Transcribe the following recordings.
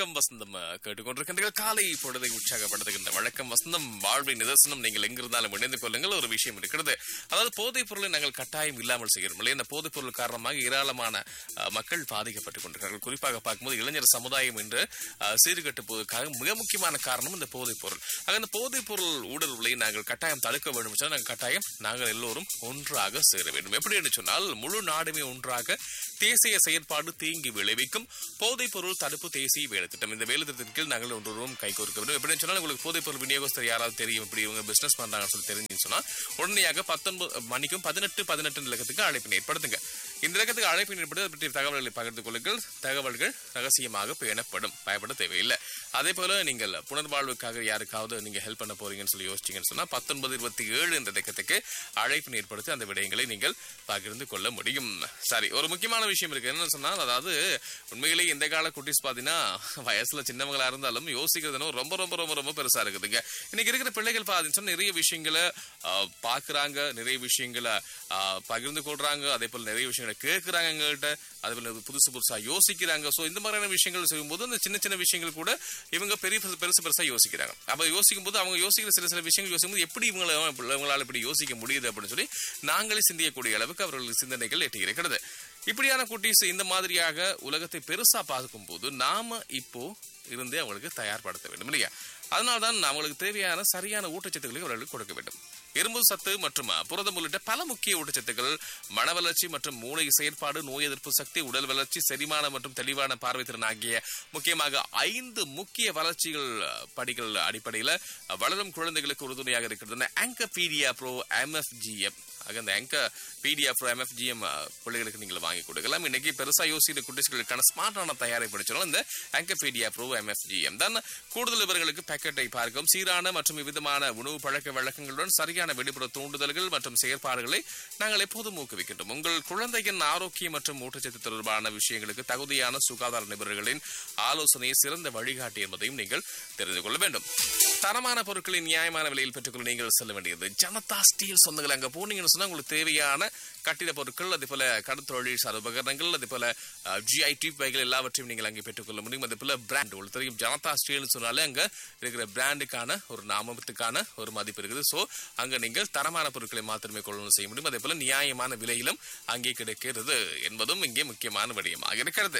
வணக்கம் வசந்தம் அஹ், கேட்டுக்கொண்டிருக்கின்றீர்கள் காலை பொழுதை உற்சாகப்படுத்துகின்ற வழக்கம் வசந்தம் வாழ்வின் நிதர்சனம் நீங்கள் எங்கிருந்தாலும் இணைந்து கொள்ளுங்கள் ஒரு விஷயம் இருக்கிறது அதாவது போதைப் பொருளை நாங்கள் கட்டாயம் இல்லாமல் செய்கிறோம் இல்லையா இந்த போதைப் பொருள் காரணமாக ஏராளமான அஹ், மக்கள் பாதிக்கப்பட்டுக் கொண்டிருக்கிறார்கள் குறிப்பாக பார்க்கும்போது இளைஞர் சமுதாயம் என்று அஹ், சீர்கெட்டு போவதற்காக மிக முக்கியமான காரணம் இந்த போதைப் பொருள் ஆக இந்த போதைப் பொருள் ஊடுருவலை நாங்கள் கட்டாயம் தடுக்க வேண்டும் சொன்னால் நாங்கள் கட்டாயம் நாங்கள் எல்லோரும் ஒன்றாக சேர வேண்டும் எப்படி என்று சொன்னால் முழு நாடுமே ஒன்றாக தேசிய செயற்பாடு தீங்கி விளைவிக்கும் போதைப் பொருள் தடுப்பு தேசிய வேலை திட்டம் இந்த வேலை திட்டத்தின் கீழ் நாங்கள் ஒன்றுவரும் கை கோர்க்க வேண்டும் எப்படின்னு சொன்னால் உங்களுக்கு போதைப் பொருள் விநியோகஸ்தர் யாராவது தெரியும் இப்படி இவங்க பிசினஸ் பண்றாங்கன்னு சொல்லி தெரிஞ்சுன்னு சொன்னா உடனடியாக பத்தொன்பது மணிக்கும் பதினெட்டு பதினெட்டு இலக்கத்துக்கு அழைப்பினை ஏற்படுத்துங்க இந்த இலக்கத்துக்கு அழைப்பினை ஏற்படுத்தி அது பற்றிய தகவல்களை பகிர்ந்து கொள்ளுங்கள் தகவல்கள் ரகசியமாக பேணப்படும் பயப்பட தேவையில்லை அதே போல நீங்கள் புனர்வாழ்வுக்காக யாருக்காவது நீங்க ஹெல்ப் பண்ண போறீங்கன்னு சொல்லி யோசிச்சீங்கன்னு சொன்னா பத்தொன்பது இருபத்தி ஏழு என்ற இலக்கத்துக்கு அழைப்பினை ஏற்படுத்தி அந்த விடயங்களை நீங்கள் பகிர்ந்து கொள்ள முடியும் சரி ஒரு முக்கியமான விஷயம் இருக்கு என்னன்னு சொன்னால் அதாவது உண்மையிலேயே இந்த கால குட்டீஸ் பாத்தீங்கன்னா வயசுல சின்னவங்களா இருந்தாலும் யோசிக்கிறதுனோ ரொம்ப ரொம்ப ரொம்ப ரொம்ப பெருசா இருக்குதுங்க இன்னைக்கு இருக்கிற பிள்ளைகள் பாத்தீங்கன்னா சொன்னா நிறைய விஷயங்களை ஆஹ், பாக்குறாங்க நிறைய விஷயங்களை ஆஹ், பகிர்ந்து கொள்றாங்க அதே போல நிறைய விஷயங்களை கேட்கறாங்க எங்கள்கிட்ட அதே போல புதுசு புதுசா யோசிக்கிறாங்க சோ இந்த மாதிரியான விஷயங்கள் செய்யும்போது அந்த சின்ன சின்ன விஷயங்கள் கூட இவங்க பெரிய பெருசு பெருசு பெருசா யோசிக்கிறாங்க அப்ப யோசிக்கும் போது அவங்க யோசிக்கிற சில சில விஷயங்கள் யோசிக்கும் போது எப்படி இவங்களை இவங்களால இப்படி யோசிக்க முடியுது அப்படின்னு சொல்லி நாங்களே சிந்திக்கக்கூடிய அளவுக்கு அவர்கள் சிந்தனைகள் எட்டி இருக்கிறது இப்படியான குட்டீஸ் இந்த மாதிரியாக உலகத்தை பெருசா பார்க்கும்போது நாம இப்போ இருந்தே அவங்களுக்கு தயார்படுத்த வேண்டும் இல்லையா அதனால்தான் அவங்களுக்கு தேவையான சரியான ஊட்டச்சத்துக்களை அவர்களுக்கு கொடுக்க வேண்டும் இரும்பு சத்து மற்றும் புரதம் உள்ளிட்ட பல முக்கிய ஊட்டச்சத்துக்கள் மன வளர்ச்சி மற்றும் மூளை செயற்பாடு நோய் எதிர்ப்பு சக்தி உடல் வளர்ச்சி செரிமானம் மற்றும் தெளிவான பார்வை திறன் ஆகிய முக்கியமாக ஐந்து முக்கிய வளர்ச்சிகள் அஹ், படிகள் அடிப்படையில் அஹ், வளரும் குழந்தைகளுக்கு உறுதுணையாக இருக்கிறது ஆங்கபீடியா ப்ரோ எம்எஃப்ஜிஎம் ஆக அந்த ஆங்க பிடிஎஃப் ப்ரோ எம்எஃப்ஜிஎம் பிள்ளைகளுக்கு நீங்கள் வாங்கி கொடுக்கலாம் இன்னைக்கு பெருசா யோசிக்கிற குட்டிகளுக்கான ஸ்மார்ட்டான தயாரை படிச்சாலும் இந்த ஆங்கபீடியா ப்ரோ எம்எஃப்ஜிஎம் தான் கூடுதல் விவரங்களுக்கு பேக்கெட்டை பார்க்கவும் சீரான மற்றும் விதமான உணவு பழக்க வழக்கங்களுடன் சரியான வெளிப்புற தூண்டுதல்கள் மற்றும் செயற்பாடுகளை நாங்கள் எப்போதும் ஊக்குவிக்கின்றோம் உங்கள் குழந்தையின் ஆரோக்கியம் மற்றும் ஊட்டச்சத்து தொடர்பான விஷயங்களுக்கு தகுதியான சுகாதார நிபுணர்களின் ஆலோசனை சிறந்த வழிகாட்டி என்பதையும் நீங்கள் தெரிந்து கொள்ள வேண்டும் தரமான பொருட்களை நியாயமான விலையில் பெற்றுக்கொள்ள நீங்கள் செல்ல வேண்டியது ஜனதா ஸ்டீல் சொந்தங்கள் அங்க போனீங்கன்னு சொன்னா உங்களுக்கு தேவையான கட்டிட பொருட்கள் அதே போல கடற்தொழில் சார் உபகரணங்கள் அதே போல ஜிஐ டிப் வகைகள் எல்லாவற்றையும் நீங்கள் அங்கே பெற்றுக்கொள்ள முடியும் அதே போல பிராண்ட் உங்களுக்கு தெரியும் ஜனதா ஸ்டீல்னு சொன்னாலே அங்க இருக்கிற பிராண்டுக்கான ஒரு நாமத்துக்கான ஒரு மதிப்பு இருக்குது சோ அங்க நீங்கள் தரமான பொருட்களை மாத்திரமே கொள்ளணும் செய்ய முடியும் அதே போல நியாயமான விலையிலும் அங்கே கிடைக்கிறது என்பதும் இங்கே முக்கியமான விடயமாக இருக்கிறது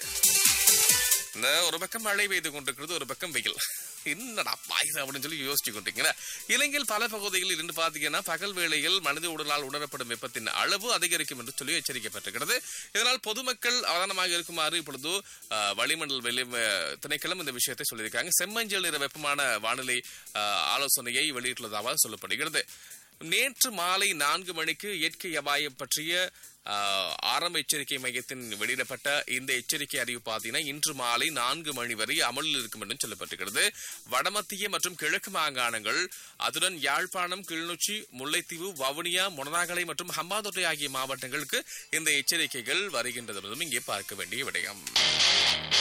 இந்த ஒரு பக்கம் மழை பெய்து கொண்டிருக்கிறது ஒரு பக்கம் வெயில் என்னடா பாயுது அப்படின்னு சொல்லி யோசிச்சு கொண்டீங்க இலங்கையில் பல பகுதிகளில் இருந்து பாத்தீங்கன்னா பகல் வேளையில் மனித உடலால் உணரப்படும் வெப்பத்தின் அளவு அதிகரிக்கும் என்று சொல்லி எச்சரிக்கப்பட்டிருக்கிறது இதனால் பொதுமக்கள் அவதானமாக இருக்குமாறு இப்பொழுது அஹ், வளிமண்டல வெளி அஹ், திணைக்களம் இந்த விஷயத்தை சொல்லியிருக்காங்க செம்மஞ்சள் நிற வெப்பமான வானிலை அஹ், ஆலோசனையை வெளியிட்டுள்ளதாக சொல்லப்படுகிறது நேற்று மாலை நான்கு மணிக்கு இயற்கை அபாயம் பற்றிய ஆஹ், ஆரம்ப எச்சரிக்கை மையத்தின் வெளியிடப்பட்ட இந்த எச்சரிக்கை அறிவு பார்த்தீங்கன்னா இன்று மாலை நான்கு மணி வரை அமலில் இருக்கும் என்றும் சொல்லப்பட்டிருக்கிறது வடமத்திய மற்றும் கிழக்கு மாகாணங்கள் அதுடன் யாழ்ப்பாணம் கிளிநொச்சி முல்லைத்தீவு வவுனியா முனநாகலை மற்றும் ஹம்பாந்தோட்டை ஆகிய மாவட்டங்களுக்கு இந்த எச்சரிக்கைகள் வருகின்றது என்பதும் இங்கே பார்க்க வேண்டிய விடயம்